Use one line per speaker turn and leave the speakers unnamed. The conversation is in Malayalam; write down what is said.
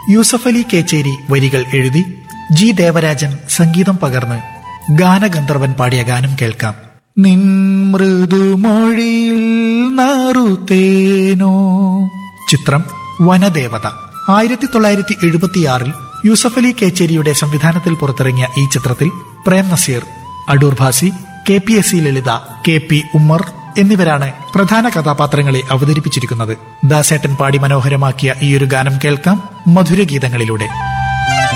യൂസഫ് അലി കേച്ചേരി വരികൾ എഴുതി ജി ദേവരാജൻ സംഗീതം പകർന്ന് ഗാനഗന്ധർവൻ പാടിയ ഗാനം കേൾക്കാം നിൻ മൃദുമൊഴിയിൽ നാറുത്തേനോ ചിത്രം വനദേവത ആയിരത്തി തൊള്ളായിരത്തി എഴുപത്തിയാറിൽ യൂസഫ് അലി കേച്ചേരിയുടെ സംവിധാനത്തിൽ പുറത്തിറങ്ങിയ ഈ ചിത്രത്തിൽ Prem Nazir Adoor Bhasi K P S C Lalitha K P Ummer എന്നിവരാണ് പ്രധാന കഥാപാത്രങ്ങളെ അവതരിപ്പിച്ചിരിക്കുന്നത് ദാസേട്ടൻ പാടി മനോഹരമാക്കിയ ഈയൊരു ഗാനം കേൾക്കാം മധുരഗീതങ്ങളിലൂടെ